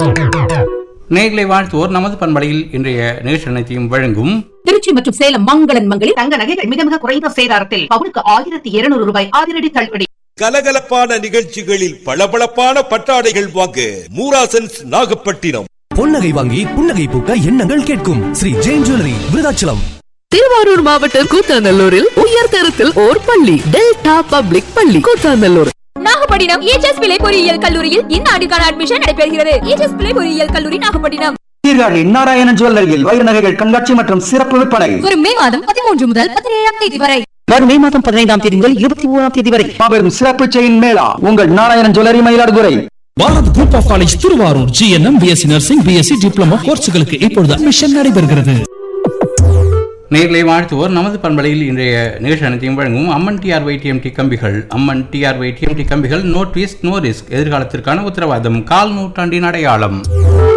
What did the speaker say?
நேர்களை வாழ்த்துவோர் நமது பண்பலையில் இன்றைய நிகழ்ச்சி அனைத்தையும் வழங்கும் திருச்சி மற்றும் சேலம் மங்களன் மங்களில் தங்க நகைகள் மிக மிக குறைந்த சேதாரத்தில் பவுனுக்கு ஆயிரத்தி இருநூறு ரூபாய் அதிரடி தள்ளுபடி கலகலப்பான நிகழ்ச்சிகளில் பளபளப்பான பட்டாடைகள் வாங்க மூராசன்ஸ் நாகப்பட்டினம் பொன்னகை வாங்கி புன்னகை பூக்க எண்ணங்கள் கேட்கும் ஸ்ரீ ஜெயின் ஜுவல்லரி விருதாச்சலம் திருவாரூர் மாவட்டம் கூத்தாநல்லூரில் உயர்தரத்தில் ஓர் பள்ளி டெல்டா பப்ளிக் பள்ளி கூத்தாநல்லூர் நாகப்பட்டினம் ஏஜஸ் பிள்ளை பொறியியல் கல்லூரியில் இந்த ஆண்டுக்கான அட்மிஷன் நடைபெறுகிறது ஏஜஸ் பிள்ளை பொறியியல் கல்லூரி நாகப்பட்டினம் சீர்காழி நாராயணன் ஜுவல்லரியில் வைர நகைகள் கண்காட்சி மற்றும் சிறப்பு விற்பனை வரும் மே மாதம் பதிமூன்று முதல் பதினேழாம் தேதி வரை வரும் மே மாதம் பதினைந்தாம் தேதி முதல் இருபத்தி ஓராம் தேதி வரை மாபெரும் சிறப்பு செயின் மேளா உங்கள் Narayanan jewellery Mayiladuthurai Bharat group of college Thiruvarur GNM BSc nursing BSc diploma கோர்ஸுகளுக்கு இப்பொழுது அட்மிஷன் நடைபெறுகிறது நேர்களை வாழ்த்துவோர் நமது பண்பலையில் இன்றைய நிகழ்ச்சி அனைத்தையும் வழங்கும் அம்மன் டிஆர் டிஎம்டி கம்பிகள் அம்மன் டிஆர் டிஎம்டி கம்பிகள் நோ ட்விஸ்ட் நோ ரிஸ்க் எதிர்காலத்திற்கான உத்தரவாதம் கால் நூற்றாண்டின் அடையாளம்